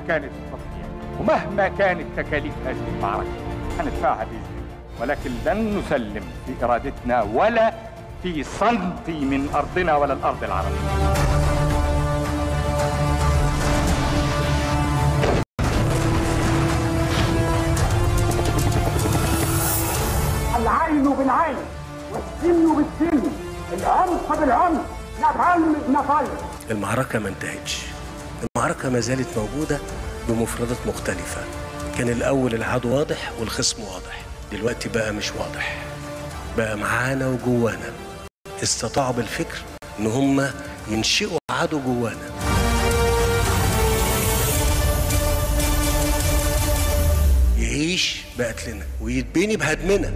كانت التضحية ومهما كانت تكاليف هذه المعركة هندفعها بإذن الله ولكن لن نسلم في إرادتنا ولا في سنتي من أرضنا ولا الأرض العربية العين بالعين والسن بالسن العنف بالعنف نفعل نفعل المعركة ما انتهتش المعركة ما زالت موجودة بمفردات مختلفة كان الأول العدو واضح والخصم واضح دلوقتي بقى مش واضح بقى معانا وجوانا استطاعوا بالفكر إن هم ينشئوا عدو جوانا يعيش بقتلنا ويتبني بهدمنا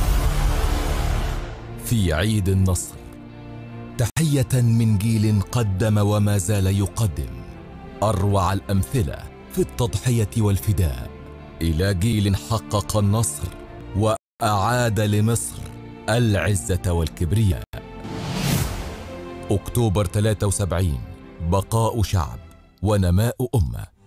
في عيد النصر تحية من جيل قدم وما زال يقدم أروع الأمثلة في التضحية والفداء إلى جيل حقق النصر وأعاد لمصر العزة والكبرياء أكتوبر 73 بقاء شعب ونماء أمة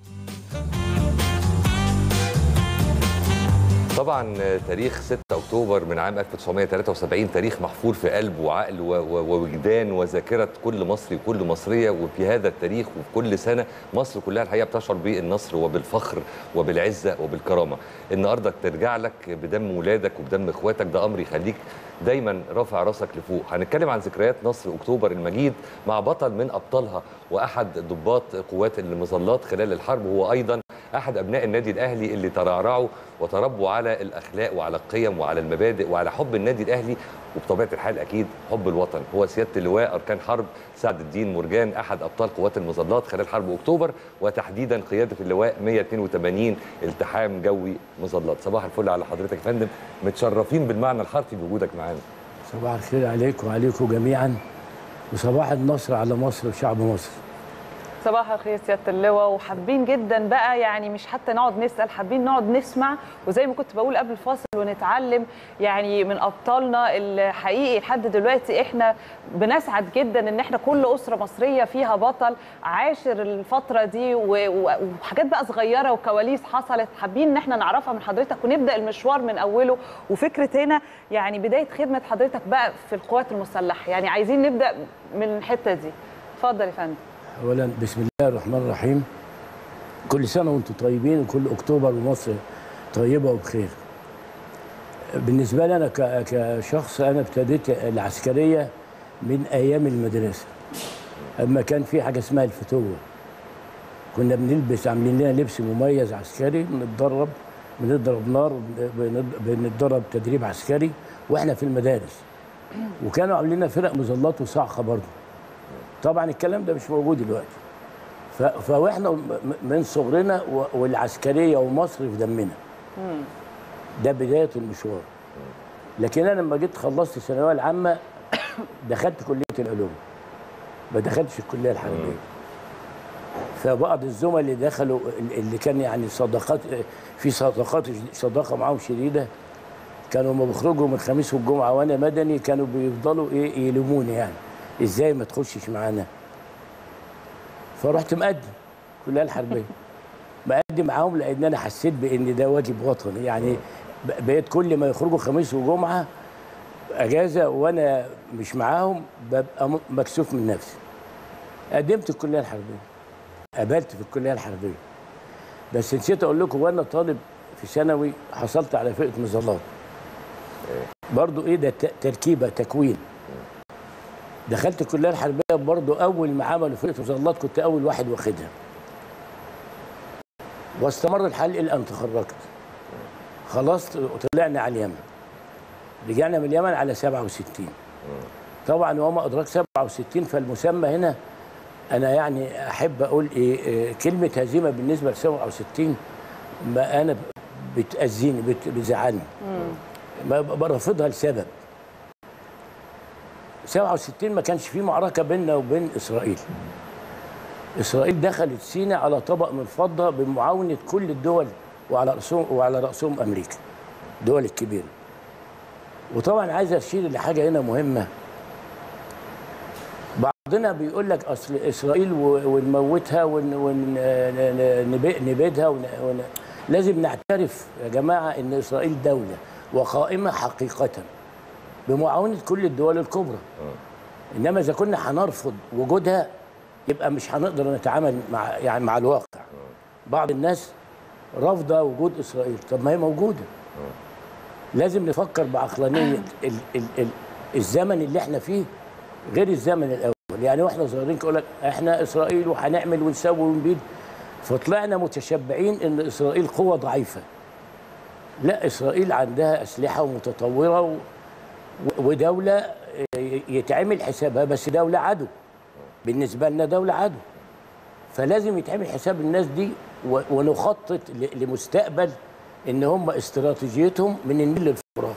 طبعا تاريخ 6 اكتوبر من عام 1973 تاريخ محفور في قلب وعقل و- و- ووجدان وذاكره كل مصري وكل مصريه وفي هذا التاريخ وفي كل سنه مصر كلها الحقيقه بتشعر بالنصر وبالفخر وبالعزه وبالكرامه. النهارده ترجع لك بدم ولادك وبدم اخواتك ده امر يخليك دايما رافع راسك لفوق. هنتكلم عن ذكريات نصر اكتوبر المجيد مع بطل من ابطالها واحد ضباط قوات المظلات خلال الحرب وهو ايضا احد ابناء النادي الاهلي اللي ترعرعوا وتربوا على الاخلاق وعلى القيم وعلى المبادئ وعلى حب النادي الاهلي وبطبيعه الحال اكيد حب الوطن هو سياده اللواء اركان حرب سعد الدين مرجان احد ابطال قوات المظلات خلال حرب اكتوبر وتحديدا قياده اللواء 182 التحام جوي مظلات صباح الفل على حضرتك يا فندم متشرفين بالمعنى الحرفي بوجودك معانا صباح الخير عليك وعليكم جميعا وصباح النصر على مصر وشعب مصر صباح الخير سياده اللواء وحابين جدا بقى يعني مش حتى نقعد نسال حابين نقعد نسمع وزي ما كنت بقول قبل الفاصل ونتعلم يعني من ابطالنا اللي حقيقي لحد دلوقتي احنا بنسعد جدا ان احنا كل اسره مصريه فيها بطل عاشر الفتره دي و- و- وحاجات بقى صغيره وكواليس حصلت حابين ان احنا نعرفها من حضرتك ونبدا المشوار من اوله وفكره هنا يعني بدايه خدمه حضرتك بقى في القوات المسلحه يعني عايزين نبدا من الحته دي اتفضل يا فندم اولا بسم الله الرحمن الرحيم كل سنه وانتم طيبين وكل اكتوبر ومصر طيبه وبخير بالنسبه لي انا ك- كشخص انا ابتديت العسكريه من ايام المدرسه اما كان في حاجه اسمها الفتوه كنا بنلبس عاملين لنا لبس مميز عسكري بنتدرب بنضرب نار بن- بنتدرب تدريب عسكري واحنا في المدارس وكانوا عاملين لنا فرق مظلات وصاعقه برضه طبعا الكلام ده مش موجود دلوقتي ف- فاحنا م- من صغرنا و- والعسكريه ومصر في دمنا ده بدايه المشوار لكن انا لما جيت خلصت الثانويه العامه دخلت كليه العلوم ما دخلتش الكليه الحربيه فبعض الزملاء اللي دخلوا اللي كان يعني صداقات في صداقات صداقه معاهم شديده كانوا لما بيخرجوا من الخميس والجمعه وانا مدني كانوا بيفضلوا ايه يلوموني يعني ازاي ما تخشش معانا فرحت مقدم كليه الحربيه مقدم معاهم لان انا حسيت بان ده واجب وطني يعني ب- بقيت كل ما يخرجوا خميس وجمعه اجازه وانا مش معاهم ببقى م- مكسوف من نفسي قدمت الكليه الحربيه قابلت في الكليه الحربيه بس نسيت اقول لكم وانا طالب في ثانوي حصلت على فرقه مظلات برضو ايه ده ت- تركيبه تكوين دخلت الكليه الحربيه برضو اول ما عملوا فرقه مظلات كنت اول واحد واخدها واستمر الحال الى ان تخرجت خلاص طلعنا على اليمن رجعنا من اليمن على 67 طبعا وما ادراك 67 فالمسمى هنا انا يعني احب اقول ايه إيه، كلمه هزيمه بالنسبه ل 67 ما انا بتاذيني بت- بتزعلني ما ب- برفضها لسبب 67 ما كانش في معركه بيننا وبين اسرائيل اسرائيل دخلت سيناء على طبق من فضه بمعاونه كل الدول وعلى راسهم وعلى راسهم امريكا الدول الكبيره وطبعا عايز اشير لحاجه هنا مهمه بعضنا بيقول لك اصل اسرائيل و- ونموتها ونبيدها ون... ون... لازم نعترف يا جماعه ان اسرائيل دوله وقائمه حقيقه بمعاونه كل الدول الكبرى انما اذا كنا هنرفض وجودها يبقى مش هنقدر نتعامل مع يعني مع الواقع بعض الناس رافضه وجود اسرائيل طب ما هي موجوده لازم نفكر بعقلانيه ال ال ال الزمن اللي احنا فيه غير الزمن الاول يعني واحنا صغيرين يقول لك احنا اسرائيل وهنعمل ونسوي ونبيد فطلعنا متشبعين ان اسرائيل قوه ضعيفه لا اسرائيل عندها اسلحه ومتطوره و... ودوله يتعمل حسابها بس دوله عدو بالنسبه لنا دوله عدو فلازم يتعمل حساب الناس دي و... ونخطط ل... لمستقبل ان هم استراتيجيتهم من النيل للفرات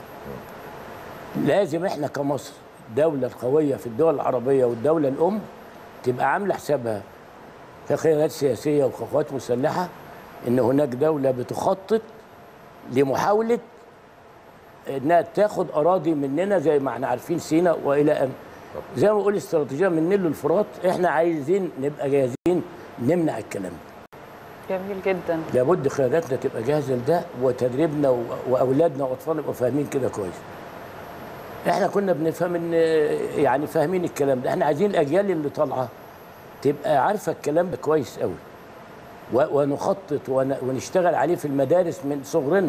لازم احنا كمصر الدولة القوية في الدول العربية والدولة الأم تبقى عاملة حسابها كقيادات سياسية وقوات مسلحة إن هناك دولة بتخطط لمحاولة إنها تاخد أراضي مننا زي ما احنا عارفين سيناء وإلى أن زي ما بقول استراتيجية من النيل للفرات احنا عايزين نبقى جاهزين نمنع الكلام ده جميل جدا لابد قياداتنا تبقى جاهزه لده وتدريبنا و- واولادنا واطفالنا يبقوا فاهمين كده كويس. احنا كنا بنفهم ان يعني فاهمين الكلام ده، احنا عايزين الاجيال اللي طالعه تبقى عارفه الكلام ده كويس قوي. و- ونخطط ون- ونشتغل عليه في المدارس من صغرنا.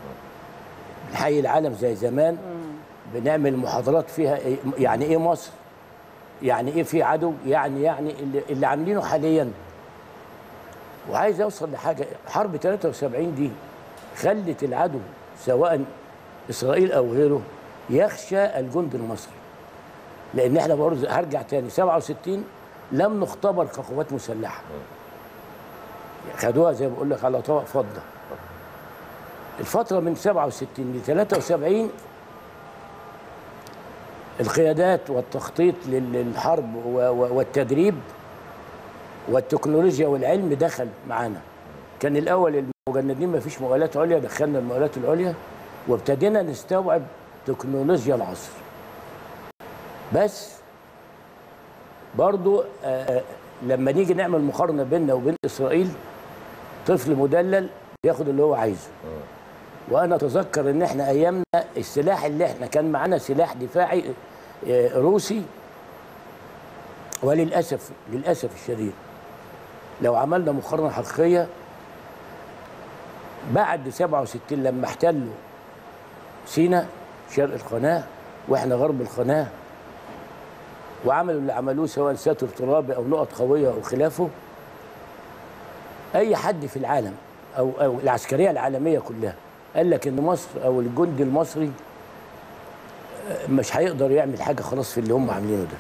نحيي العالم زي زمان بنعمل محاضرات فيها إيه- يعني ايه مصر؟ يعني ايه في عدو؟ يعني يعني اللي, اللي عاملينه حاليا وعايز اوصل لحاجه حرب 73 دي خلت العدو سواء اسرائيل او غيره يخشى الجند المصري لان احنا برضه هرجع تاني 67 لم نختبر كقوات مسلحه خدوها زي ما بقول لك على طبق فضه الفتره من 67 ل 73 القيادات والتخطيط لل- للحرب و- و- والتدريب والتكنولوجيا والعلم دخل معانا كان الاول المجندين ما فيش مؤهلات عليا دخلنا المؤهلات العليا وابتدينا نستوعب تكنولوجيا العصر بس برضو آه، آه، لما نيجي نعمل مقارنه بيننا وبين اسرائيل طفل مدلل بياخد اللي هو عايزه وانا اتذكر ان احنا ايامنا السلاح اللي احنا كان معانا سلاح دفاعي آه، روسي وللاسف للاسف الشديد لو عملنا مقارنه حقيقيه بعد 67 لما احتلوا سينا شرق القناه واحنا غرب القناه وعملوا اللي عملوه سواء ساتر ترابي او نقط قويه او خلافه اي حد في العالم او او العسكريه العالميه كلها قال لك ان مصر او الجندي المصري آه، مش هيقدر يعمل حاجه خلاص في اللي هم عاملينه ده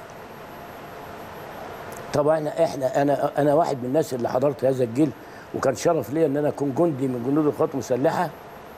طبعا احنا انا انا واحد من الناس اللي حضرت هذا الجيل وكان شرف ليا ان انا اكون جندي من جنود القوات المسلحه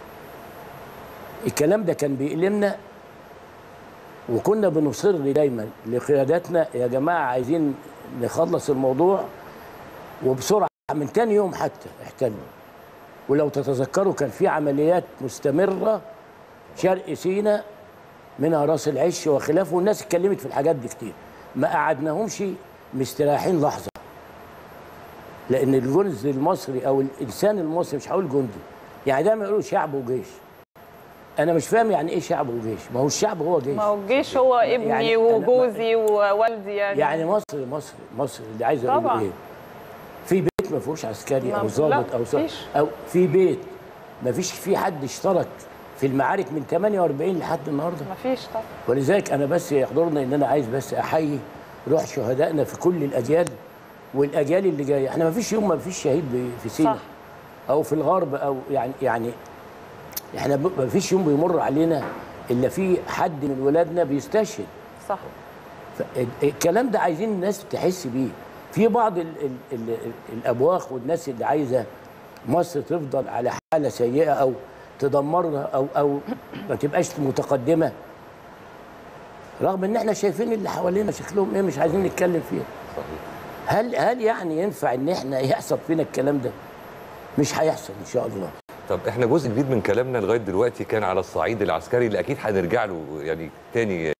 الكلام ده كان بيألمنا وكنا بنصر دايما لقياداتنا يا جماعه عايزين نخلص الموضوع وبسرعه من تاني يوم حتى احتلوا ولو تتذكروا كان في عمليات مستمره شرق سيناء منها راس العش وخلافه والناس اتكلمت في الحاجات دي كتير ما قعدناهمش مستريحين لحظه لان الجند المصري او الانسان المصري مش هقول جندي يعني دايما يقولوا شعب وجيش انا مش فاهم يعني ايه شعب وجيش ما هو الشعب هو جيش ما هو الجيش هو ابني يعني أنا- وجوزي ووالدي يعني يعني مصر مصر مصر اللي عايز اقول طبعاً. ايه في بيت ما فيهوش عسكري ما- او لا، ضابط او ص- مفيش. او في بيت ما فيش في حد اشترك في المعارك من 48 لحد النهارده مفيش طبعا ولذلك انا بس يحضرني ان انا عايز بس احيي روح شهدائنا في كل الاجيال والاجيال اللي جايه احنا ما فيش يوم ما فيش شهيد ب- في سينا صح. او في الغرب او يعني يعني احنا ب- ما فيش يوم بيمر علينا الا في حد من ولادنا بيستشهد صح ف- الكلام ده عايزين الناس تحس بيه في بعض ال ال ال الابواق والناس اللي عايزه مصر تفضل على حاله سيئه او تدمرها او او ما تبقاش متقدمه رغم ان احنا شايفين اللي حوالينا شكلهم ايه مش عايزين نتكلم فيه صحيح هل هل يعني ينفع ان احنا يحصل فينا الكلام ده مش هيحصل ان شاء الله طب احنا جزء كبير من كلامنا لغايه دلوقتي كان على الصعيد العسكري اللي اكيد هنرجع له يعني تاني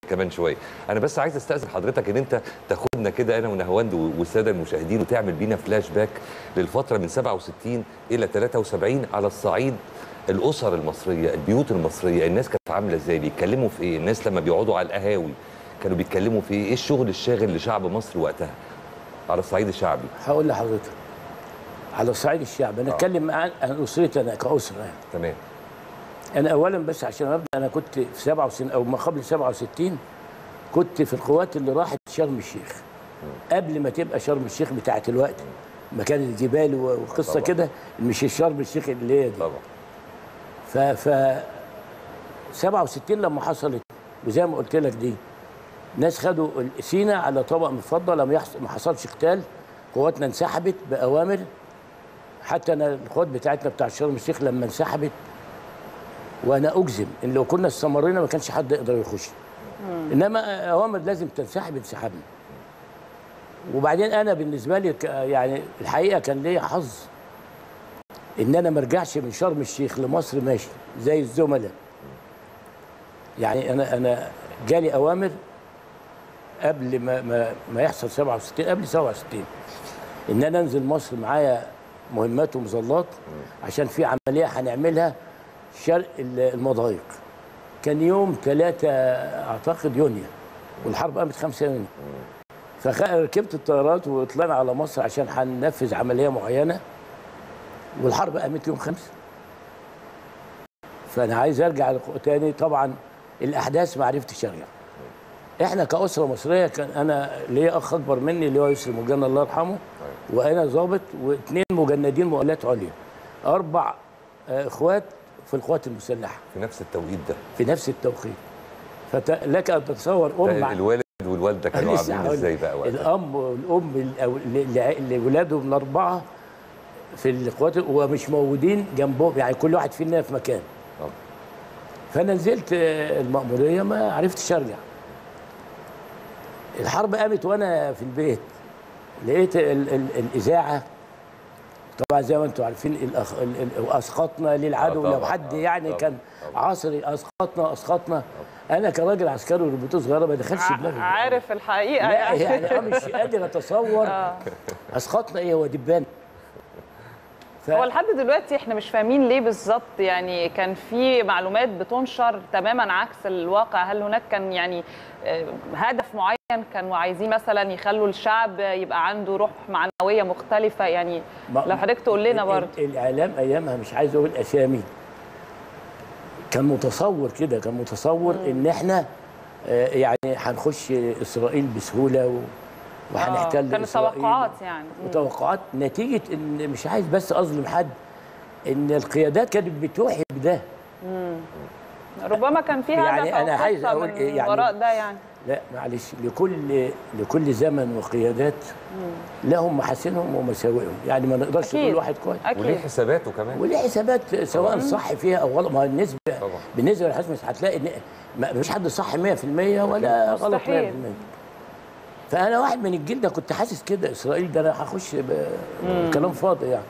كمان شويه انا بس عايز استاذن حضرتك ان انت تاخدنا كده انا ونهواند والساده المشاهدين وتعمل بينا فلاش باك للفتره من 67 الى 73 على الصعيد الاسر المصريه البيوت المصريه الناس كانت عامله ازاي بيتكلموا في ايه الناس لما بيقعدوا على القهاوي كانوا بيتكلموا في ايه ايه الشغل الشاغل لشعب مصر وقتها على الصعيد الشعبي هقول لحضرتك على صعيد الشعب انا اتكلم عن عن اسرتي انا كاسره يعني تمام انا اولا بس عشان ابدا انا كنت في 67 او ما قبل 67 كنت في القوات اللي راحت شرم الشيخ قبل ما تبقى شرم الشيخ بتاعت الوقت مكان الجبال وقصه طبعا. كده مش شرم الشيخ اللي هي دي طبعا ف ف 67 لما حصلت وزي ما قلت لك دي ناس خدوا سينا على طبق من فضه لم يحصل ما حصلش قتال قواتنا انسحبت باوامر حتى انا القوات بتاعتنا بتاع شرم الشيخ لما انسحبت وانا اجزم ان لو كنا استمرينا ما كانش حد يقدر يخش انما اوامر لازم تنسحب انسحبنا وبعدين انا بالنسبه لي ك- يعني الحقيقه كان ليا حظ ان انا ما ارجعش من شرم الشيخ لمصر ماشي زي الزملاء يعني انا انا جالي اوامر قبل ما ما, ما يحصل 67 قبل 67 ان انا انزل مصر معايا مهمات ومظلات عشان في عمليه هنعملها شرق ال- المضايق كان يوم 3 اعتقد يونيو والحرب قامت 5 يونيو فركبت الطيارات وطلعنا على مصر عشان هننفذ عمليه معينه والحرب قامت يوم 5 فانا عايز ارجع لق- تاني طبعا الاحداث ما عرفتش ارجع احنا كاسره مصريه كان انا ليا اخ اكبر مني اللي هو يسري مجند الله يرحمه وانا ضابط واثنين مجندين مؤهلات عليا اربع آه، اخوات في القوات المسلحه في نفس التوقيت ده في نفس التوقيت فلك ان تتصور ام ده الوالد والوالده كانوا لسه عاملين هقول ازاي لك. بقى وقتها الام والام الأو- اللي اللي ولادهم الاربعه في القوات ومش موجودين جنبهم يعني كل واحد فينا في مكان طبعا. فانا نزلت آه، المأمورية ما عرفتش ارجع الحرب قامت وانا في البيت لقيت ال ال الاذاعه طبعا زي ما انتم عارفين الأخ... ال... ال... اسقطنا للعدو آه لو طبعاً، حد آه يعني طبعاً، كان طبعاً. عصري اسقطنا اسقطنا انا كراجل عسكري وربطه صغيره ما دخلش دماغي عارف الحقيقه لا يعني يعني انا مش قادر اتصور اسقطنا ايه هو دبان ف... هو لحد دلوقتي احنا مش فاهمين ليه بالظبط يعني كان في معلومات بتنشر تماما عكس الواقع هل هناك كان يعني آه، هدف معين كانوا عايزين مثلا يخلوا الشعب يبقى عنده روح معنويه مختلفه يعني ما- لو حضرتك تقول لنا ال- برضه ال- الاعلام ايامها مش عايز اقول اسامي كان متصور كده كان متصور ان احنا آه، يعني هنخش اسرائيل بسهوله و... وهنحتل كانت إسرائيل. توقعات يعني مم. توقعات نتيجه ان مش عايز بس اظلم حد ان القيادات كانت بتوحي بده ربما كان في يعني هدف أو أنا عايز خطة أقول من إيه يعني- وراء ده يعني لا معلش لكل لكل زمن وقيادات لهم محاسنهم ومساوئهم يعني ما نقدرش أكيد. نقول واحد كويس وليه اكيد حساباته كمان وليه حسابات سواء صح فيها او غلط ما هو النسبه طبعا. بالنسبه للحسن هتلاقي ان ما فيش حد صح 100% ولا غلط 100% مستحيل. فانا واحد من الجيل ده كنت حاسس كده اسرائيل ده انا هخش ب- كلام فاضي يعني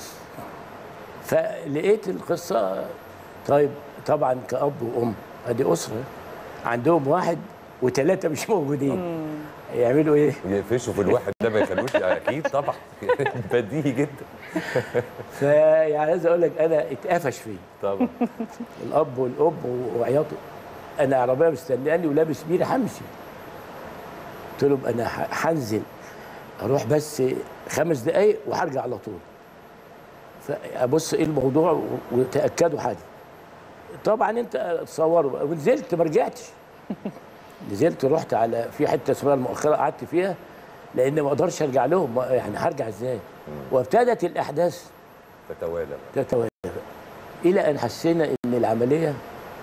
فلقيت القصه طيب طبعا كاب وام ادي اسره عندهم واحد وثلاثه مش موجودين يعملوا ايه؟ يقفشوا في الواحد ده ما يخلوش اكيد طبعا بديهي جدا فيعني عايز اقول لك انا اتقفش فيه طبعا الاب والام وعياطوا انا عربيه مستنياني ولابس بيري همشي قلت لهم انا ه- هنزل اروح بس خمس دقايق وهرجع على طول فابص ايه الموضوع و- وتاكدوا حاجه طبعا انت تصوروا بقى. ونزلت ما رجعتش نزلت رحت على في حته اسمها المؤخره قعدت فيها لان ما اقدرش ارجع لهم ما- يعني هرجع ازاي وابتدت الاحداث تتوالى بقى. تتوالى الى ان حسينا ان العمليه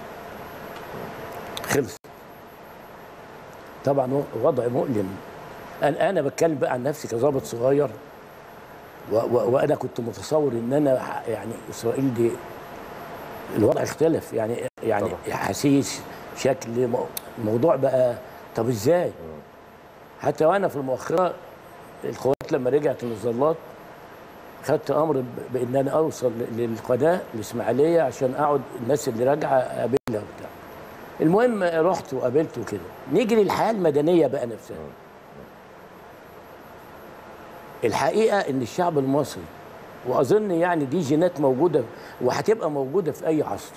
خلصت طبعا وضع مؤلم انا انا بتكلم بقى عن نفسي كظابط صغير و و وانا كنت متصور ان انا ح- يعني اسرائيل دي الوضع اختلف يعني يعني طبعا. حسيس شكل مو- الموضوع بقى طب ازاي حتى وانا في المؤخره القوات لما رجعت المظلات خدت امر ب- بان انا اوصل للقناه الاسماعيليه عشان اقعد الناس اللي راجعه اقابلها وبتاع المهم رحت وقابلته كده نيجي للحياه المدنيه بقى نفسها الحقيقه ان الشعب المصري واظن يعني دي جينات موجوده وهتبقى موجوده في اي عصر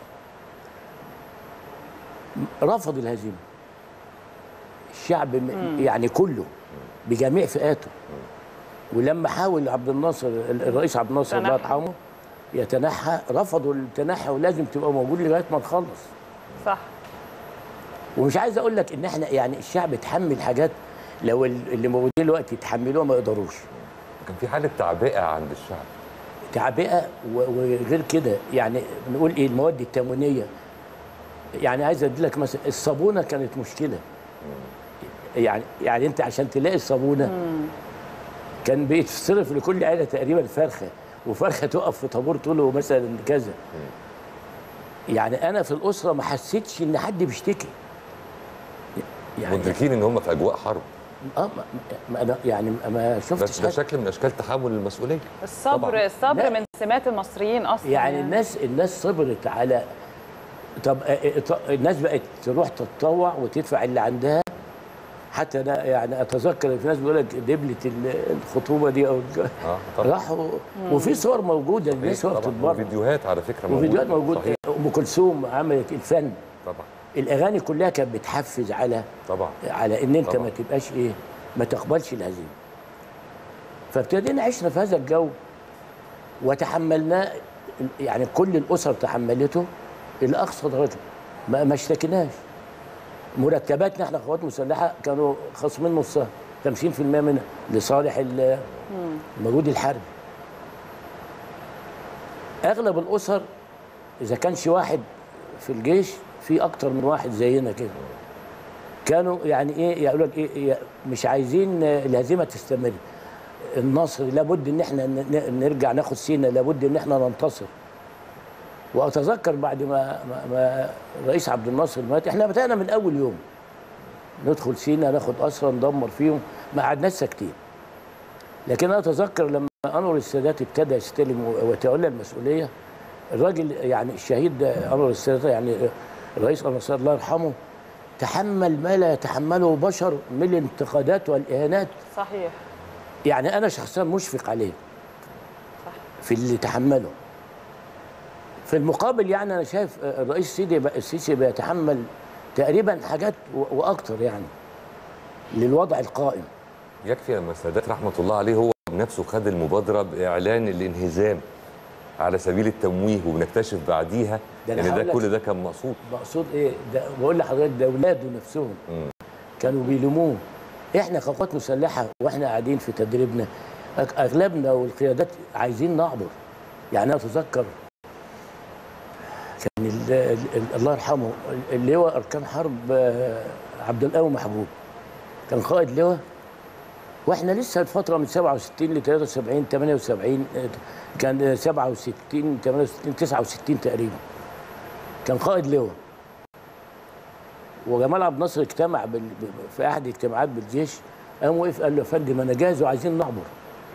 رفض الهزيمه الشعب م- يعني كله بجميع فئاته ولما حاول عبد الناصر الرئيس عبد الناصر الله تنحى. يرحمه يتنحى رفضوا التنحي ولازم تبقى موجود لغايه ما نخلص صح ومش عايز اقول لك ان احنا يعني الشعب اتحمل حاجات لو ال- اللي موجودين دلوقتي يتحملوها ما يقدروش كان في حاله تعبئه عند الشعب تعبئه و- وغير كده يعني بنقول ايه المواد التموينيه يعني عايز ادي لك مثلا الصابونه كانت مشكله يعني يعني انت عشان تلاقي الصابونه كان بيتصرف لكل عيله تقريبا فرخه وفرخه تقف في طابور طوله مثلا كذا يعني انا في الاسره ما حسيتش ان حد بيشتكي يعني مدركين ان هم في اجواء حرب اه ما ما انا يعني ما بس شفتش ده حاجه شكل من اشكال تحمل المسؤوليه الصبر طبعاً. الصبر لا. من سمات المصريين اصلا يعني الناس الناس صبرت على طب آه، آه، ط- الناس بقت تروح تتطوع وتدفع اللي عندها حتى انا يعني اتذكر في ناس بيقول لك دبله ال- الخطوبه دي او الج- اه طبعا راحوا وفي صور موجوده الناس واقفه طبعا تتبرع وفيديوهات على فكره موجوده وفيديوهات موجوده صحيح. ام كلثوم عملت الفن طبعا الاغاني كلها كانت بتحفز على طبعا على ان انت طبعا. ما تبقاش ايه ما تقبلش الهزيمه فابتدينا عشنا في هذا الجو وتحملناه يعني كل الاسر تحملته الى اقصى درجه ما, ما اشتكيناش مرتباتنا احنا قوات مسلحه كانوا خصمين نصها 50% منها لصالح ال- المجهود الحربي اغلب الاسر اذا كانش واحد في الجيش في اكتر من واحد زينا كده كانوا يعني ايه يقول لك ايه إيه، مش عايزين الهزيمه تستمر النصر لابد ان احنا ن- ن- نرجع ناخد سينا لابد ان احنا ننتصر واتذكر بعد ما ما, ما رئيس عبد الناصر مات احنا بدانا من اول يوم ندخل سينا ناخد اسرى ندمر فيهم ما قعدناش ساكتين لكن انا اتذكر لما انور السادات ابتدى يستلم و- ويتولى المسؤوليه الراجل يعني الشهيد ده انور السادات يعني الرئيس انور السادات الله يرحمه تحمل ما لا يتحمله بشر من الانتقادات والاهانات صحيح يعني انا شخصيا مشفق عليه في اللي تحمله في المقابل يعني انا شايف الرئيس السيسي السيسي بيتحمل تقريبا حاجات و- واكتر يعني للوضع القائم يكفي لما السادات رحمه الله عليه هو بنفسه خد المبادره باعلان الانهزام على سبيل التمويه وبنكتشف بعديها ده أنا ان ده هقول لك- كل ده كان مقصود مقصود ايه ده بقول لحضرتك ده اولاده نفسهم كانوا بيلوموه احنا كقوات مسلحه واحنا قاعدين في تدريبنا أغ- اغلبنا والقيادات عايزين نعبر يعني انا اتذكر كان ال- ال- ال- الله يرحمه اللواء اركان حرب آه، عبد القوي محبوب كان قائد لواء واحنا لسه الفتره من 67 ل 73 78 آه، كان 67 68 69 تقريبا كان قائد لواء وجمال عبد الناصر اجتمع بال... ب- في احد الاجتماعات بالجيش قام وقف قال له يا فندم انا جاهز وعايزين نعبر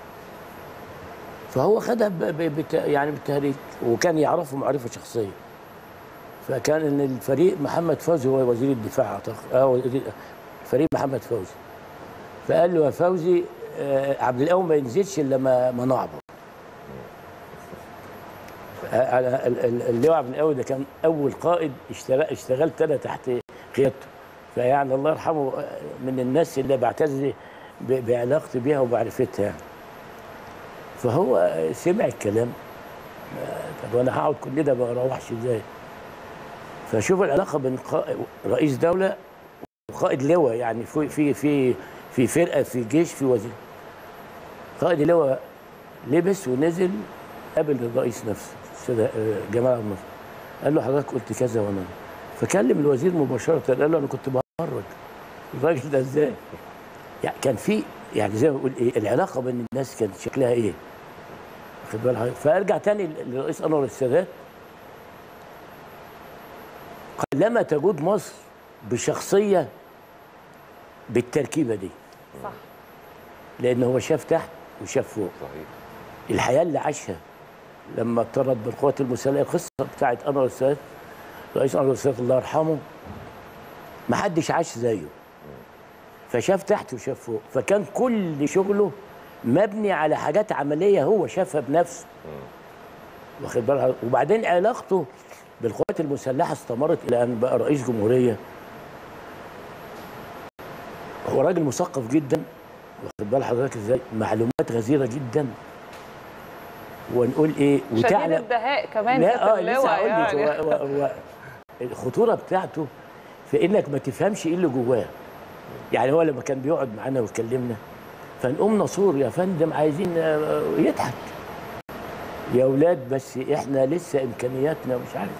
فهو خدها ب... ب... بت... يعني بالتهريج وكان يعرفه معرفه شخصيه فكان ان الفريق محمد فوزي هو وزير الدفاع اعتقد اه وزير فريق محمد فوزي فقال له يا فوزي آه عبد القوي ما ينزلش الا ما ما نعبر آه، على ال- ال- اللواء عبد القوي ده كان اول قائد اشتغل اشتغلت انا تحت قيادته فيعني الله يرحمه آه، من الناس اللي بعتز ب- بعلاقتي بيها وبعرفتها يعني فهو آه، سمع الكلام آه، طب وانا هقعد كل ده ما اروحش ازاي فشوف العلاقه بين قائد رئيس دوله وقائد لواء يعني في في في في فرقه في جيش في وزير قائد لواء لبس ونزل قابل الرئيس نفسه السيد آه، جمال عبد الناصر قال له حضرتك قلت كذا وانا فكلم الوزير مباشره قال له انا كنت بهرج الراجل ده ازاي؟ يعني كان في يعني زي ما بقول ايه العلاقه بين الناس كانت شكلها ايه؟ واخد بال حضرتك؟ فارجع تاني للرئيس انور السادات قلما تجود مصر بشخصيه بالتركيبه دي صح لان هو شاف تحت وشاف فوق صحيح الحياه اللي عاشها لما اضطرت بالقوات المسلحه القصه بتاعت انور السادات رئيس انور السادات الله يرحمه ما حدش عاش زيه فشاف تحت وشاف فوق فكان كل شغله مبني على حاجات عمليه هو شافها بنفسه واخد بالك وبعدين علاقته بالقوات المسلحه استمرت الى ان بقى رئيس جمهوريه هو راجل مثقف جدا واخد بال حضرتك ازاي معلومات غزيره جدا ونقول ايه شديد وتعلم الدهاء كمان لا سيادة اه لسه اللواء هقول لك يعني. هو- هو- هو الخطوره بتاعته في انك ما تفهمش ايه اللي جواه يعني هو لما كان بيقعد معانا ويكلمنا فنقوم نصور يا فندم عايزين آه، يضحك يا اولاد بس احنا لسه امكانياتنا مش عارف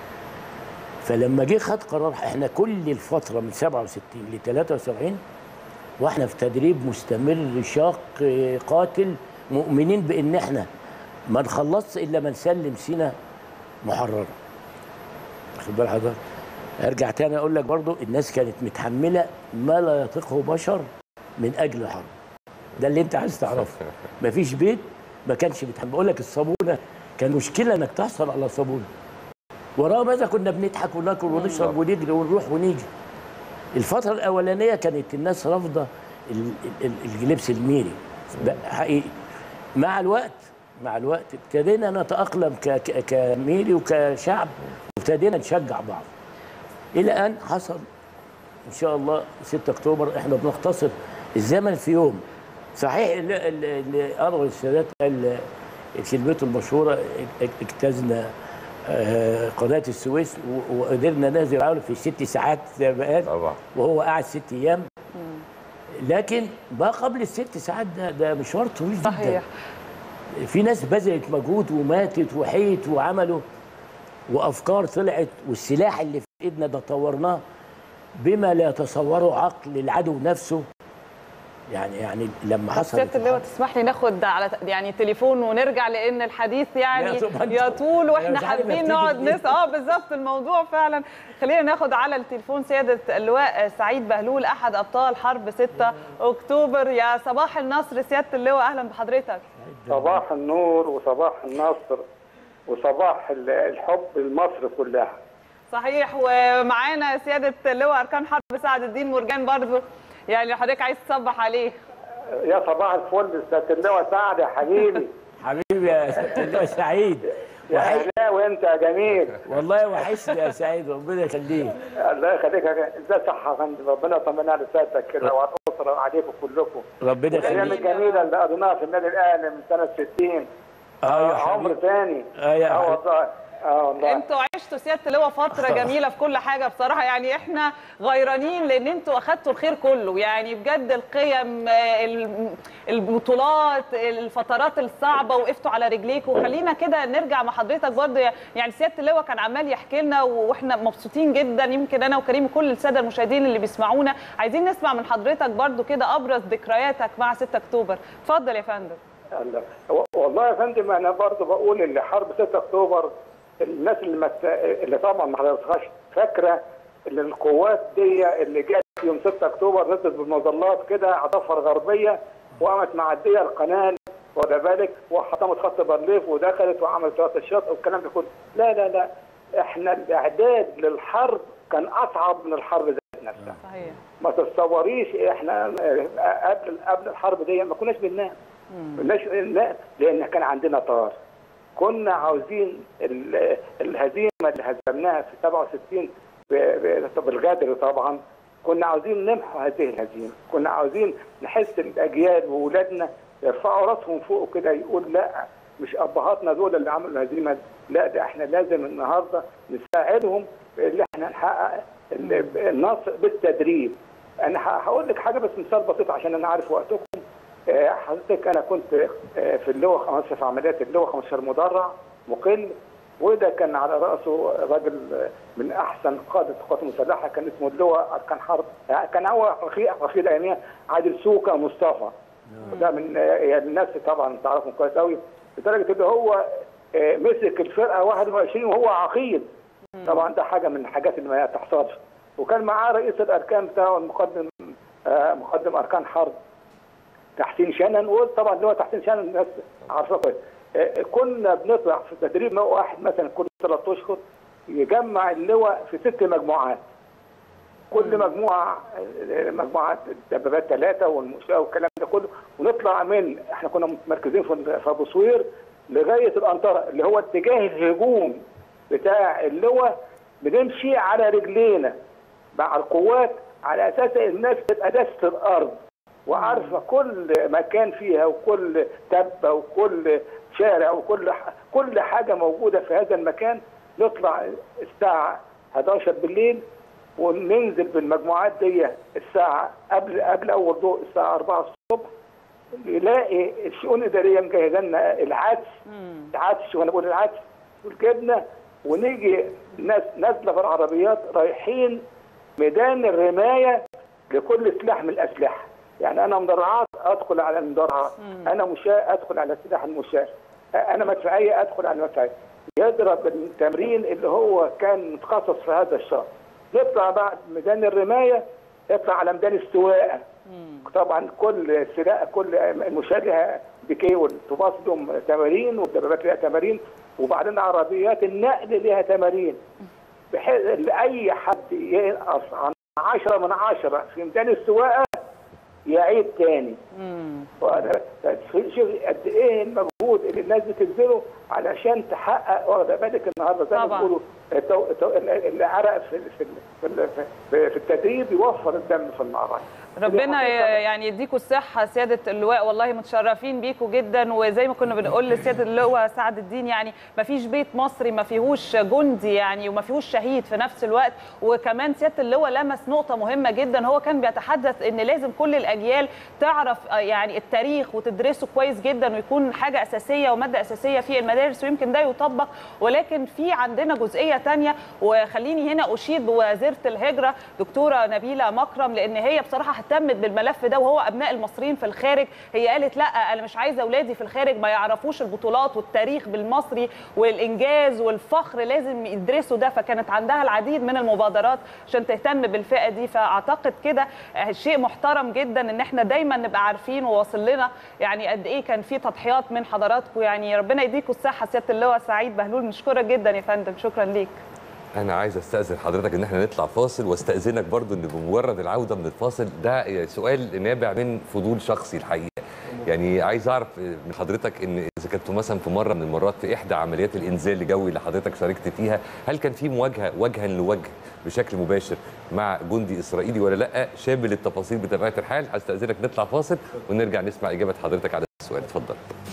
فلما جه خد قرار احنا كل الفتره من 67 ل 73 واحنا في تدريب مستمر شاق آه، قاتل مؤمنين بان احنا ما نخلصش الا ما نسلم سينا محرره واخد بال حضرتك ارجع تاني اقول لك برضو الناس كانت متحمله ما لا يطيقه بشر من اجل الحرب ده اللي انت عايز تعرفه مفيش بيت ما كانش بيتحمل بقول لك الصابونه كان مشكله انك تحصل على صابونه وراه ماذا كنا بنضحك وناكل ونشرب ونجري ونروح ونيجي الفتره الاولانيه كانت الناس رافضه ال- ال- ال- اللبس الميري ده حقيقي مع الوقت مع الوقت ابتدينا نتاقلم ك- ك- كميري وكشعب وابتدينا نشجع بعض الى ان حصل ان شاء الله 6 اكتوبر احنا بنختصر الزمن في يوم صحيح اللي, اللي اللي انور السادات قال كلمته المشهوره اجتزنا آه، قناه السويس و- وقدرنا ننزل عمله في ست ساعات زي ما قال طبعا وهو قاعد ست ايام لكن ما قبل الست ساعات ده ده مشوار طويل جدا صحيح في ناس بذلت مجهود وماتت وحيت وعملوا وافكار طلعت والسلاح اللي في ايدنا ده طورناه بما لا يتصوره عقل العدو نفسه يعني يعني لما حصل سياده اللواء تسمح لي ناخد على يعني تليفون ونرجع لان الحديث يعني لا، طبعاً. يطول أنا واحنا مش عارف حابين أبتدي نقعد منين. نس اه بالظبط الموضوع فعلا خلينا ناخد على التليفون سياده اللواء سعيد بهلول احد ابطال حرب 6 اكتوبر يا صباح النصر سياده اللواء اهلا بحضرتك صباح النور وصباح النصر وصباح ال- الحب لمصر كلها صحيح ومعانا سياده اللواء اركان حرب سعد الدين مرجان برضه يعني لو حضرتك عايز تصبح عليه يا صباح الفل استاذ اللواء سعد يا حبيبي حبيبي يا اللواء سعيد يا وحش اهلاوي انت يا جميل والله وحشني يا سعيد ربنا يخليك الله يخليك يا- ازاي صح يا فندم ربنا يطمنا على سيادتك كده وعلى الاسره وعليكم كلكم ربنا الايام يخليك الجميله اللي قضيناها في النادي الاهلي من سنه 60 اه يا عمر حبيبي ثاني آه يا اه حبيبي. والله اه والله انتوا عشتوا سياده اللواء فتره جميله في كل حاجه بصراحه يعني احنا غيرانين لان انتوا اخدتوا الخير كله يعني بجد القيم آه، الم- البطولات الفترات الصعبه وقفتوا على رجليكم خلينا كده نرجع مع حضرتك برضه يعني سياده اللواء كان عمال يحكي لنا واحنا مبسوطين جدا يمكن انا وكريم وكل الساده المشاهدين اللي بيسمعونا عايزين نسمع من حضرتك برضه كده ابرز ذكرياتك مع 6 اكتوبر اتفضل يا فندم الله. و- والله يا فندم انا برضه بقول ان حرب 6 اكتوبر الناس اللي مت... اللي طبعا ما حضرتهاش فاكره ان القوات دي اللي جت يوم 6 اكتوبر نزلت بالمظلات كده عطافر غربيه وقامت معديه القناه واخد بالك وحطمت خط بارليف ودخلت وعملت رأس الشاطئ والكلام ده كله لا لا لا احنا الاعداد للحرب كان اصعب من الحرب ذات نفسها صحيح ما تتصوريش احنا قبل قبل الحرب دي ما كناش بننام ما كناش لا لان كان عندنا طار كنا عاوزين ال- الهزيمه اللي هزمناها في 67 ب- ب- بالغدر طبعا كنا عاوزين نمحو هذه الهزيمه كنا عاوزين نحس الاجيال واولادنا يرفعوا راسهم فوق كده يقول لا مش ابهاتنا دول اللي عملوا الهزيمه دي. لا ده احنا لازم النهارده نساعدهم في ان احنا نحقق ال- النصر بالتدريب انا ه- هقول لك حاجه بس مثال بسيط عشان انا عارف وقتكم آه، حضرتك انا كنت آه، في اللواء 15 في عمليات اللواء 15 مدرع مقل وده كان على راسه راجل آه، من احسن قاده القوات المسلحه كان اسمه اللواء اركان حرب يعني كان هو رفيق رفيق اياميها عادل سوكا مصطفى ده من آه، يعني الناس طبعا تعرفهم كويس قوي لدرجه ان هو آه، مسك الفرقه 21 وهو عقيد طبعا ده حاجه من الحاجات اللي ما تحصلش وكان معاه رئيس الاركان بتاعه المقدم آه، مقدم اركان حرب تحسين شنن وطبعا اللي هو تحسين شنن الناس عارفاه كويس آه، كنا بنطلع في تدريب واحد مثلا كل ثلاث اشهر يجمع اللواء في ست مجموعات كل مجموعه مجموعه دبابات ثلاثه والمشاة والكلام ده كله ونطلع من احنا كنا متمركزين في في ابو صوير لغايه الانطره اللي هو اتجاه الهجوم بتاع اللواء بنمشي على رجلينا مع القوات على اساس الناس تبقى دست الارض وعارفه كل مكان فيها وكل تبه وكل شارع وكل ح- كل حاجه موجوده في هذا المكان نطلع الساعه 11 بالليل وننزل بالمجموعات دي الساعه قبل قبل اول ضوء الساعه 4 الصبح يلاقي الشؤون الاداريه مجهزه لنا العدس العدس وانا بقول العدس والجبنه ونيجي ناس نازله في العربيات رايحين ميدان الرمايه لكل سلاح من الاسلحه يعني انا مدرعات ادخل على المدرعات انا مشاة ادخل على سلاح المشاة انا مدفعيه ادخل على المدفعيه يضرب التمرين اللي هو كان متخصص في هذا الشهر يطلع بعد ميدان الرمايه يطلع على ميدان السواقه طبعا كل سلاح كل المشاة لها بكي والطباس لهم تمارين والدبابات لها تمارين وبعدين عربيات النقل لها تمارين بحيث اي حد ينقص عن 10 من 10 في ميدان السواقه يعيد تاني وأنا- شوف قد ايه المجهود اللي الناس بتبذله علشان تحقق واخده بالك النهارده زي ما طبعاً. بيقولوا التو- التو- العرق في في في, في, في التدريب يوفر الدم في المعركه ربنا دي حقيقة. يعني يديكوا الصحة سيادة اللواء والله متشرفين بيكوا جدا وزي ما كنا بنقول لسيادة اللواء سعد الدين يعني ما فيش بيت مصري ما فيهوش جندي يعني وما فيهوش شهيد في نفس الوقت وكمان سيادة اللواء لمس نقطة مهمة جدا هو كان بيتحدث ان لازم كل الأجيال تعرف آه، يعني التاريخ وتدرسه كويس جدا ويكون حاجة أساسية ومادة أساسية في المدارس ويمكن ده يطبق ولكن في عندنا جزئية تانية وخليني هنا أشيد بوزيرة الهجرة دكتورة نبيلة مكرم لأن هي بصراحة اهتمت بالملف ده وهو أبناء المصريين في الخارج هي قالت لا أنا مش عايزة أولادي في الخارج ما يعرفوش البطولات والتاريخ بالمصري والإنجاز والفخر لازم يدرسوا ده فكانت عندها العديد من المبادرات عشان تهتم بالفئة دي فأعتقد كده شيء محترم جدا إن احنا دايما نبقى عارفين وواصل لنا يعني قد إيه كان في تضحيات من حضراتكم يعني ربنا يديكم الصحة سيادة اللواء سعيد بهلول نشكرك جدا يا فندم شكرا ليك انا عايز استاذن حضرتك ان احنا نطلع فاصل واستاذنك برضو ان بمجرد العوده من الفاصل ده سؤال نابع من فضول شخصي الحقيقه يعني عايز اعرف من حضرتك ان اذا كنت مثلا في مره من المرات في احدى عمليات الانزال الجوي اللي حضرتك شاركت فيها هل كان في مواجهه وجها لوجه بشكل مباشر مع جندي اسرائيلي ولا لا شامل التفاصيل بطبيعه الحال هستاذنك نطلع فاصل ونرجع نسمع اجابه حضرتك على السؤال اتفضل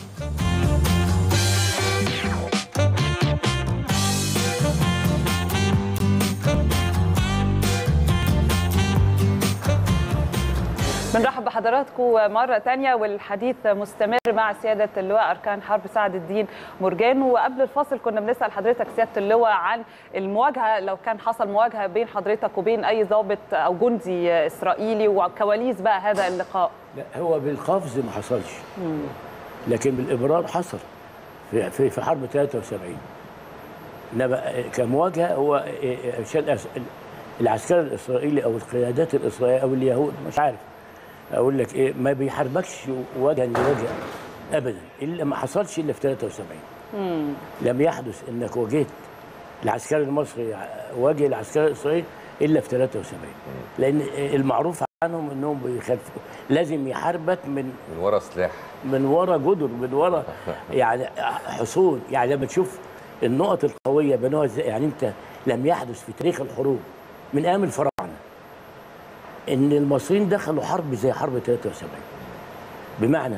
بنرحب بحضراتكم مرة تانية والحديث مستمر مع سيادة اللواء أركان حرب سعد الدين مرجان وقبل الفاصل كنا بنسأل حضرتك سيادة اللواء عن المواجهة لو كان حصل مواجهة بين حضرتك وبين أي ضابط أو جندي إسرائيلي وكواليس بقى هذا اللقاء لا هو بالقفز ما حصلش لكن بالابرار حصل في في, في حرب 73 انما كمواجهه هو عشان أس- العسكري الاسرائيلي او القيادات الاسرائيليه او اليهود مش عارف اقول لك ايه ما بيحاربكش وجها لوجه ابدا الا ما حصلش الا في 73 لم يحدث انك واجهت العسكري المصري واجه العسكري الاسرائيلي الا في 73 لان المعروف عنهم انهم بيخالفوا لازم يحاربك من من ورا سلاح من ورا جدر من ورا يعني حصون يعني لما تشوف النقط القويه بنوها ازاي يعني انت لم يحدث في تاريخ الحروب من ايام الفراعنه ان المصريين دخلوا حرب زي حرب 73 بمعنى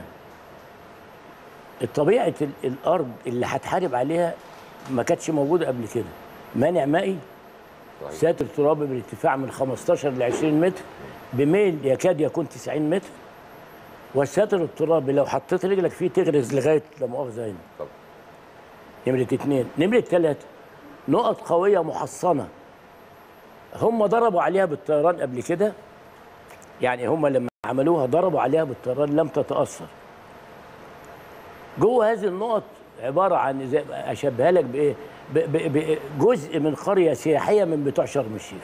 طبيعه ال- الارض اللي هتحارب عليها ما كانتش موجوده قبل كده مانع مائي صحيح. ساتر ترابي بارتفاع من 15 ل 20 متر بميل يكاد يكون 90 متر والساتر الترابي لو حطيت رجلك فيه تغرز لغايه لا مؤاخذه هنا طبعا. نمرة اثنين نمرة ثلاثة نقط قوية محصنة هم ضربوا عليها بالطيران قبل كده يعني هم لما عملوها ضربوا عليها بالطيران لم تتأثر جوه هذه النقط عبارة عن زي أشبهها لك بإيه ب- ب- بجزء من قرية سياحية من بتوع شرم الشيخ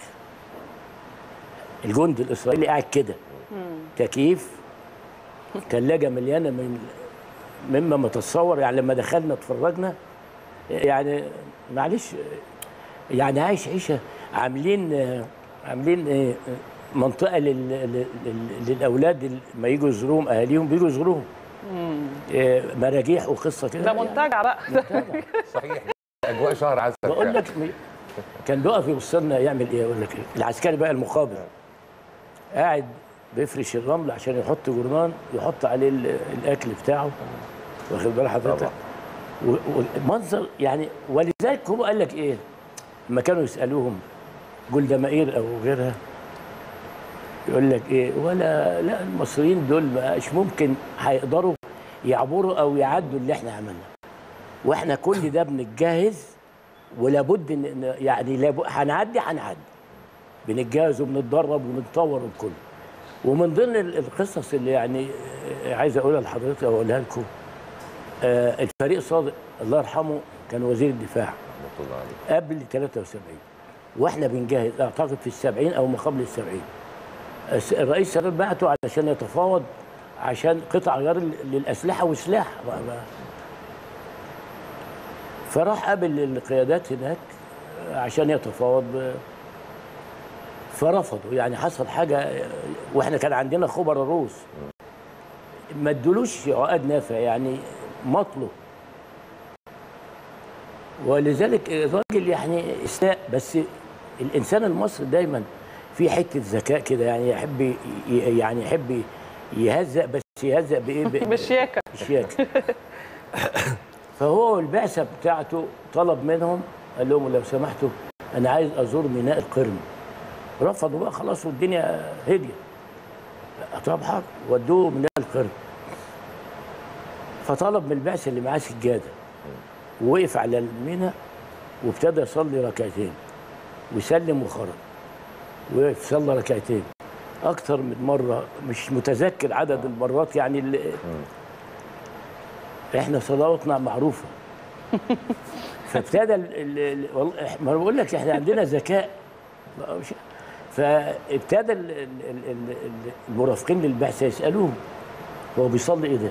الجندي الإسرائيلي قاعد كده تكييف ثلاجة مليانة من مما ما تتصور يعني لما دخلنا اتفرجنا يعني معلش يعني عايش عيشه عاملين آه، عاملين ايه منطقه لل... لل... لل- للاولاد اللي ما يجوا يزوروهم اهاليهم بيجوا يزوروهم إيه مراجيح وقصه كده ده يعني. منتجع بقى صحيح اجواء شهر عسل بقول فعلا. لك م- كان بيقف يبص لنا يعمل ايه اقول لك ايه العسكري بقى المقابل قاعد بيفرش الرمل عشان يحط جرنان يحط عليه ال- الاكل بتاعه واخد بال حضرتك و- والمنظر يعني ولذلك هو قال لك ايه لما كانوا يسالوهم جولدا مائير او غيرها يقول لك ايه ولا لا المصريين دول مش ممكن هيقدروا يعبروا او يعدوا اللي احنا عملناه واحنا كل ده بنتجهز ولابد ان إن- يعني لابد هنعدي هنعدي بنتجهز وبنتدرب وبنتطور وكله ومن ضمن ال- القصص اللي يعني آه، عايز اقولها لحضرتك او اقولها لكم آه، الفريق صادق الله يرحمه كان وزير الدفاع رحمة الله عليك. قبل 73 واحنا بنجهز اعتقد في السبعين او ما قبل السبعين الس- الرئيس السادات بعته علشان يتفاوض عشان قطع غير ال- للاسلحه وسلاح ما- ما- فراح قابل القيادات هناك عشان يتفاوض ب- فرفضوا يعني حصل حاجه واحنا كان عندنا خبراء روس ما ادولوش عقد نافع يعني مطلب ولذلك الراجل يعني استاء بس الانسان المصري دايما في حته ذكاء كده يعني يحب ي- ي- يعني يحب يهزأ بس يهزأ بايه؟ ب- بالشياكه بشياكه فهو البعثه بتاعته طلب منهم قال لهم لو سمحتوا انا عايز ازور ميناء القرم رفضوا بقى خلاص والدنيا هديت طب حاضر ودوه ميناء القرم فطلب من البعثه اللي معاه سجاده ووقف على الميناء وابتدى يصلي ركعتين وسلم وخرج وقف صلى ركعتين اكتر من مره مش متذكر عدد المرات يعني اللي احنا صلواتنا معروفه فابتدى ال ال ال والله إح- ما أنا بقول لك احنا عندنا ذكاء ما مش- فابتدى ال- ال- ال- ال- ال- المرافقين للبعثه يسالوه هو بيصلي ايه ده؟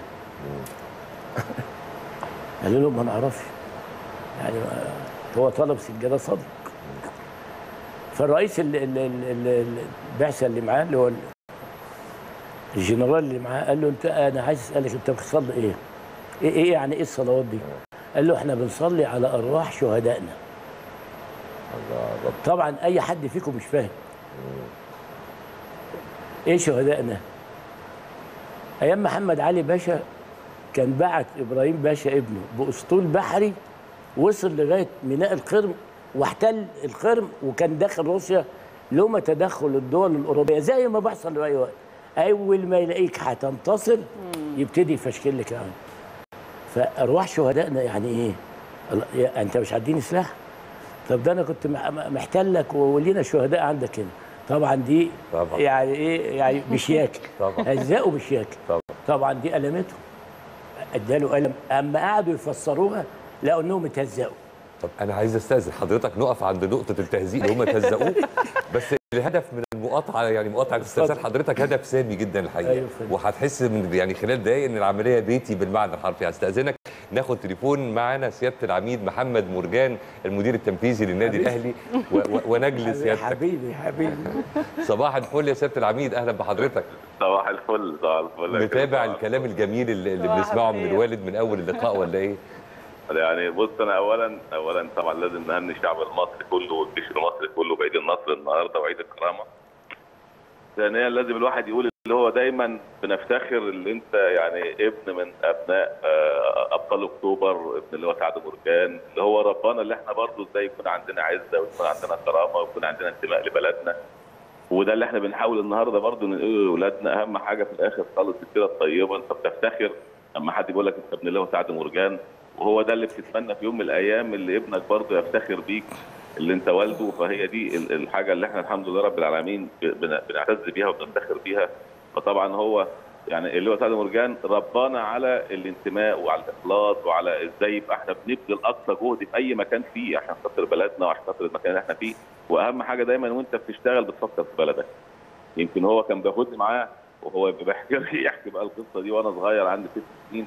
قالوا لهم ما نعرفش يعني ما- هو طلب سجاده صدق فالرئيس ال- ال- ال- ال- البعثه اللي معاه اللي هو ال- الجنرال اللي معاه قال له انت انا عايز اسالك انت بتصلي ايه؟ ايه ايه يعني ايه الصلوات دي؟ قال له احنا بنصلي على ارواح شهدائنا الله رب طبعا اي حد فيكم مش فاهم ايه شهدائنا ايام محمد علي باشا كان بعت ابراهيم باشا ابنه باسطول بحري وصل لغايه ميناء القرم واحتل القرم وكان داخل روسيا لوما تدخل الدول الاوروبيه زي ما بيحصل في اي وقت اول ما يلاقيك هتنتصر يبتدي يفشكل لك يعني فارواح شهدائنا يعني ايه؟ الله- يا- انت مش هتديني سلاح؟ طب ده انا كنت مح- محتلك ولينا شهداء عندك هنا طبعا دي طبعا. يعني ايه يعني بشياكه طبعا. هزقوا بشياكه طبعا. طبعا دي المتهم اداله الم اما قعدوا يفسروها لقوا انهم اتهزقوا طب انا عايز استاذن حضرتك نقف عند نقطه التهزيء اللي هم تهزقوه بس الهدف من المقاطعه يعني مقاطعه استاذان اتفضل. حضرتك هدف سامي جدا الحقيقه أيوة فندم. وهتحس من يعني خلال دقايق ان العمليه بيتي بالمعنى الحرفي هستاذنك ناخد تليفون معانا سياده العميد محمد مرجان المدير التنفيذي للنادي الاهلي و- و- ونجل سيادتك حبيبي حبيبي صباح الفل يا سياده العميد اهلا بحضرتك صباح الفل صباح الفل متابع الكلام الجميل اللي, اللي صباح بنسمعه من الخير. الوالد من اول اللقاء ولا ايه؟ يعني بص انا اولا اولا طبعا لازم نهني الشعب المصري كله والجيش المصري كله بعيد النصر النهارده وعيد الكرامه. ثانيا لازم الواحد يقول اللي هو دايما بنفتخر اللي انت يعني ابن من ابناء آه، ابطال اكتوبر ابن اللي هو سعد مرجان اللي هو ربنا اللي احنا برضه ازاي يكون عندنا عزه ويكون عندنا كرامه ويكون عندنا انتماء لبلدنا. وده اللي احنا بنحاول النهارده برضه نقول لاولادنا اهم حاجه في الاخر خالص السيره الطيبه انت بتفتخر اما حد بيقول لك انت ابن الله سعد مرجان وهو ده اللي بتتمنى في يوم من الايام اللي ابنك برضه يفتخر بيك اللي انت والده فهي دي ال- الحاجه اللي احنا الحمد لله رب العالمين بن- بنعتز بيها وبنفتخر بيها فطبعا هو يعني اللي هو سعد مرجان ربانا على الانتماء وعلى الاخلاص وعلى ازاي يبقى احنا بنبذل اقصى جهد في اي مكان فيه عشان خاطر بلدنا وعشان خاطر المكان اللي احنا فيه واهم حاجه دايما وانت بتشتغل بتفكر في بلدك يمكن هو كان بياخدني معاه وهو بيحكي لي يحكي بقى القصه دي وانا صغير عندي ست سنين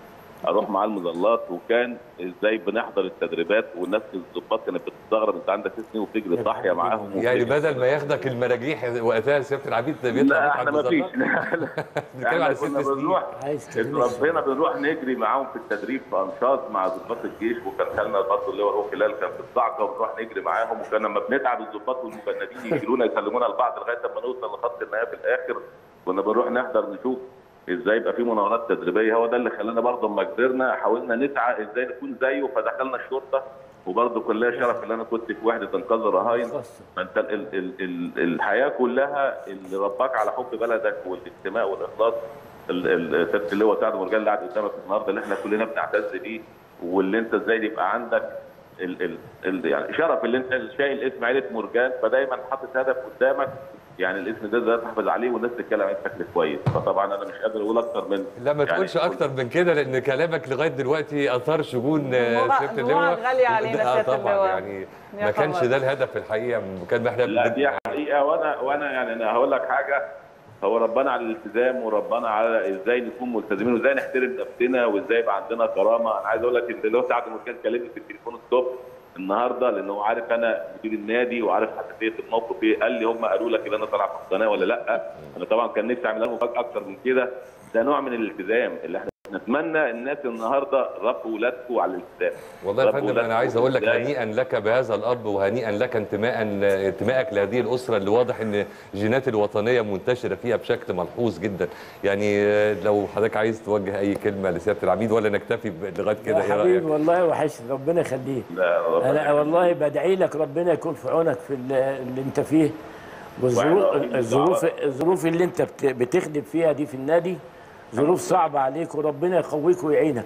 اروح معاه المظلات وكان ازاي بنحضر التدريبات والناس الضباط كانت بتستغرب انت عندك ست سنين وبتجري صاحيه معاهم يعني وبتجري. بدل ما ياخدك المراجيح وقتها سياده العبيد بيطلع لا بيك على احنا ما فيش المظلات. بنتكلم احنا على كنا ست سنين بنروح عايز تدريب ربنا بنروح نجري معاهم في التدريب في انشاط مع ضباط الجيش وكان خالنا برضه اللي هو خلال كان في الصعقه وبنروح نجري معاهم وكان لما بنتعب الضباط والمجندين يشيلونا يسلمونا لبعض لغايه لما نوصل لخط النهايه في الاخر كنا بنروح نحضر نشوف ازاي يبقى في مناورات تدريبيه هو ده اللي خلانا برضه لما كبرنا حاولنا نسعى ازاي نكون زيه فدخلنا الشرطه وبرضه كان ليا شرف ان انا كنت في وحده انقاذ الرهاين فانت ال ال ال ال الحياه كلها اللي رباك على حب بلدك والانتماء والاخلاص ال- ال- سياده اللواء سعد مرجان اللي قاعد قدامك النهارده اللي احنا كلنا بنعتز بيه واللي انت ازاي يبقى عندك ال ال ال يعني شرف اللي انت شايل اسم عيله مرجان فدايما حاطط هدف قدامك يعني الاسم ده ازاي تحافظ عليه والناس تتكلم عليه بشكل كويس فطبعا انا مش قادر اقول اكتر من لا ما يعني تقولش اكتر من كده لان كلامك لغايه دلوقتي اثار شجون آه، دموع- سياده دموع اللواء غالية علينا آه، سيادة طبعا اللواء. يعني يا ما كانش خبر. ده الهدف في الحقيقه كان احنا لا دي حقيقه وانا وانا يعني انا هقول لك حاجه هو ربنا على الالتزام وربنا على ازاي نكون ملتزمين وازاي نحترم نفسنا وازاي يبقى عندنا كرامه انا عايز اقول لك ان اللي هو سعد مركان كلمني في التليفون الصبح النهارده لان هو عارف انا مدير النادي وعارف حساسيه الموقف ايه قال لي هم قالوا لك ان انا طالع في القناه ولا لا انا طبعا كان نفسي اعمل لهم مفاجاه اكتر من كده ده نوع من الالتزام اللي احنا نتمنى الناس النهارده ربوا ولادكم على الالتزام والله يا ربوا فندم ولادكم انا عايز اقول لك إزاي. هنيئا لك بهذا الاب وهنيئا لك انتماء انتمائك لهذه الاسره اللي واضح ان الجينات الوطنيه منتشره فيها بشكل ملحوظ جدا يعني آه، لو حضرتك عايز توجه اي كلمه لسياده العميد ولا نكتفي ب- لغايه كده يا ايه حبيبي رايك؟ والله وحشني ربنا يخليك لا ربنا انا يخليك. والله بدعي لك ربنا يكون في عونك في ال- اللي انت فيه والظروف وإحنا الظروف الظروف اللي انت بت- بتخدم فيها دي في النادي ظروف صعبه عليك وربنا يقويك ويعينك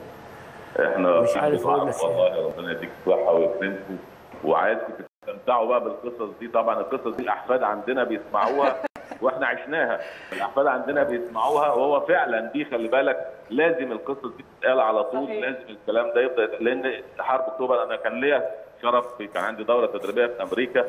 احنا مش عارف أقول لك إيه. والله ربنا يديك الصحه ويكرمكم وعايزكم تستمتعوا بقى بالقصص دي طبعا القصص دي الاحفاد عندنا بيسمعوها واحنا عشناها الاحفاد عندنا بيسمعوها وهو فعلا دي خلي بالك لازم القصص دي تتقال على طول صحيح. لازم الكلام ده يبدا لان حرب اكتوبر انا كان ليا شرف في- كان عندي دوره تدريبيه في امريكا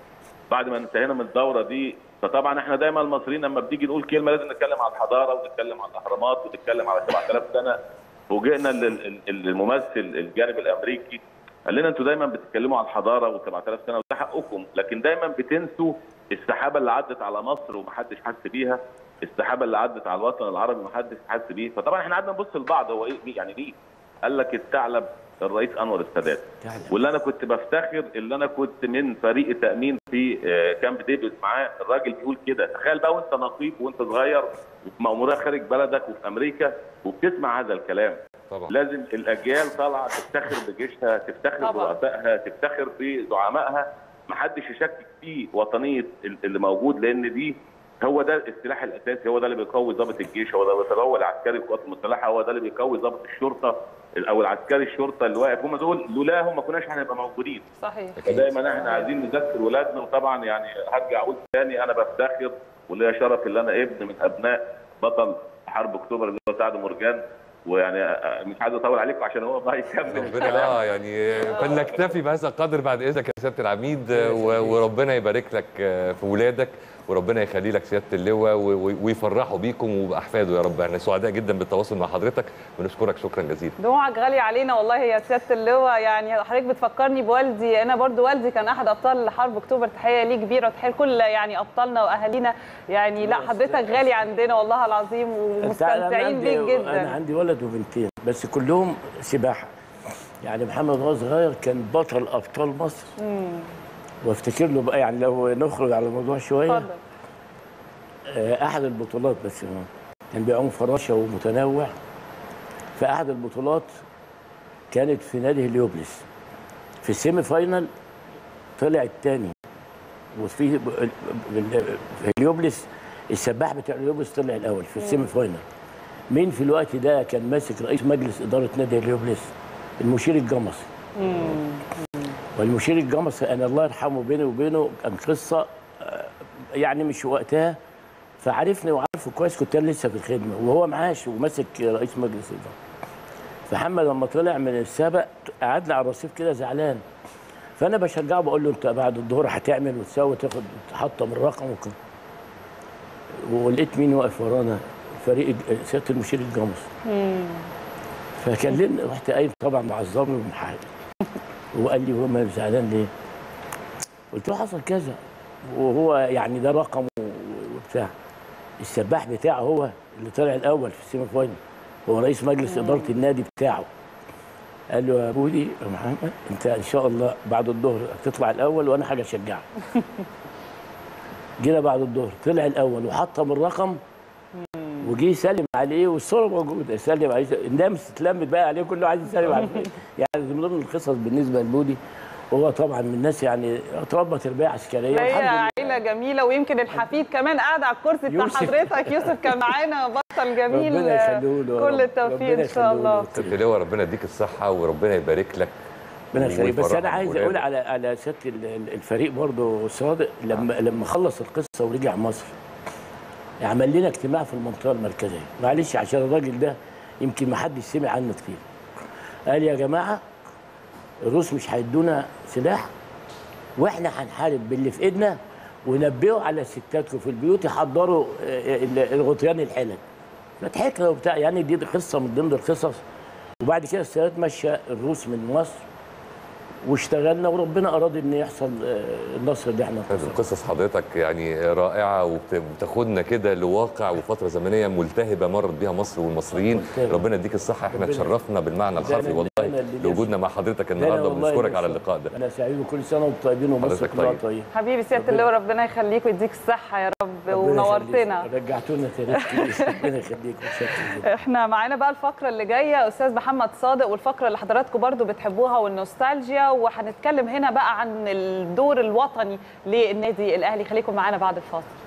بعد ما انتهينا من الدوره دي فطبعا احنا دايما المصريين لما بنيجي نقول كلمه لازم نتكلم على الحضاره ونتكلم على الاهرامات ونتكلم على 7000 سنه فوجئنا ال- ال- ال- الممثل الجانب الامريكي قال لنا انتوا دايما بتتكلموا على الحضاره و7000 سنه وده حقكم لكن دايما بتنسوا السحابه اللي عدت على مصر ومحدش حس بيها السحابه اللي عدت على الوطن العربي ومحدش حس بيه فطبعا احنا قعدنا نبص لبعض هو ايه يعني ليه؟ قال لك الثعلب الرئيس انور السادات واللي انا كنت بفتخر اللي انا كنت من فريق التامين في آه، كامب ديفيد معاه الراجل بيقول كده تخيل بقى وانت نقيب وانت صغير وفي مأمورية خارج بلدك وفي امريكا وبتسمع هذا الكلام طبعا لازم الاجيال طالعه تفتخر بجيشها تفتخر طبعا. برؤسائها تفتخر بزعمائها محدش يشكك في وطنيه ال- اللي موجود لان دي هو ده السلاح الاساسي هو ده اللي بيقوي ضابط الجيش هو ده اللي بيقوي العسكري في القوات المسلحه هو ده اللي بيقوي ضابط الشرطه او العسكري الشرطه اللي واقف هم دول لولاهم ما كناش هنبقى موجودين صحيح فدايما احنا عايزين نذكر ولادنا وطبعا يعني هرجع اقول تاني انا بفتخر وليا شرف ان انا ابن من ابناء بطل حرب اكتوبر اللي هو سعد مرجان ويعني آه، مش عايز اطول عليكم عشان هو بقى يكمل ربنا اه يعني فلنكتفي بهذا القدر بعد اذنك يا سياده العميد آه، و- وربنا يبارك لك آه، في ولادك وربنا يخلي لك سياده اللواء و- و- ويفرحوا بيكم وباحفاده يا رب احنا سعداء جدا بالتواصل مع حضرتك ونشكرك شكرا جزيلا دموعك غالية علينا والله يا سيادة اللواء يعني حضرتك بتفكرني بوالدي أنا برضو والدي كان أحد أبطال حرب أكتوبر تحية ليه كبيرة وتحية لكل يعني أبطالنا وأهالينا يعني لا حضرتك غالي عندنا والله العظيم أنت عارف أنا ومستمتعين عندي- بيك انا جدا عندي ولد وبنتين بس كلهم سباحه يعني محمد وهو صغير كان بطل ابطال مصر وافتكر له بقى يعني لو نخرج على الموضوع شويه اتفضل آه، احد البطولات بس هو كان بيعوم فراشه ومتنوع في احد البطولات كانت في نادي هليوبلس في السيمي فاينال طلع الثاني وفي ب- ال- في هليوبلس السباح بتاع هليوبلس طلع الاول في السيمي فاينال مين في الوقت ده كان ماسك رئيس مجلس اداره نادي هليوبلس المشير الجمصي والمشير الجمصي انا الله يرحمه بيني وبينه كان قصه آه، يعني مش وقتها فعرفني وعارفه كويس كنت انا لسه في الخدمه وهو معاش وماسك رئيس مجلس الاداره فحمد لما طلع من السبق قعدنا على الرصيف كده زعلان فانا بشجعه بقول له انت بعد الظهر هتعمل وتسوي تاخد تحطم الرقم وكده ولقيت مين واقف ورانا فريق الج- سياده المشير الجمص فكلمني رحت قايم طبعا معظمني ومحارب وقال لي هو ما زعلان ليه؟ قلت له حصل كذا وهو يعني ده رقمه وبتاع السباح بتاعه هو اللي طلع الاول في السيمي فاينل هو رئيس مجلس اداره النادي بتاعه قال له يا بودي يا محمد انت ان شاء الله بعد الظهر هتطلع الاول وانا حاجه اشجعك جينا بعد الظهر طلع الاول وحطم الرقم وجي يسلم عليه والصوره موجوده يسلم عليه الناس اتلمت بقى عليه كله عايز يسلم عليه يعني من ضمن القصص بالنسبه لبودي وهو طبعا من الناس يعني اتربى تربيه عسكريه هي والحمد عيله جميله ويمكن الحفيد كمان قاعد على الكرسي بتاع يوسف. حضرتك يوسف كان معانا بطل جميل ربنا يخليه له يا كل رب. التوفيق ربنا ان شاء يخليه له. الله ست لواء ربنا يديك الصحه وربنا يبارك لك ربنا يخليك بس ويفرحك انا عايز بولادك. اقول على على سياده ال- ال- الفريق برضه صادق لما لما خلص القصه ورجع مصر عمل لنا اجتماع في المنطقه المركزيه معلش عشان الراجل ده يمكن ما حدش سمع عنه كتير قال يا جماعه الروس مش هيدونا سلاح واحنا هنحارب باللي في ايدنا ونبهوا على ستاتكم في البيوت يحضروا آه، ال- الغطيان الحلل فضحكنا وبتاع يعني دي قصه من ضمن القصص وبعد كده السادات مشى الروس من مصر واشتغلنا وربنا اراد ان يحصل آه، النصر اللي احنا هذه القصص حضرتك يعني رائعه وبت- وبتاخدنا كده لواقع وفتره زمنيه ملتهبه مرت بيها مصر والمصريين ملتهبة. ربنا يديك الصحه احنا ربنا- تشرفنا بالمعنى ده الحرفي أنا- والله أنا اللي لوجودنا مع حضرتك لا، لا النهارده والله وبنشكرك على مبسوط. اللقاء ده انا سعيد وكل سنه وانتم طيبين ومصر حضرتك كلها طيب. طيبه حبيبي سياده ربنا- اللواء ربنا يخليك ويديك الصحه يا رب ربنا ونورتنا يخليك. رجعتونا تاريخ كبير ربنا يخليك وشكرا جدا احنا معانا بقى الفقره اللي جايه استاذ محمد صادق والفقره اللي حضراتكم برضو بتحبوها والنوستالجيا وهنتكلم هنا بقى عن الدور الوطني للنادي الاهلي خليكم معانا بعد الفاصل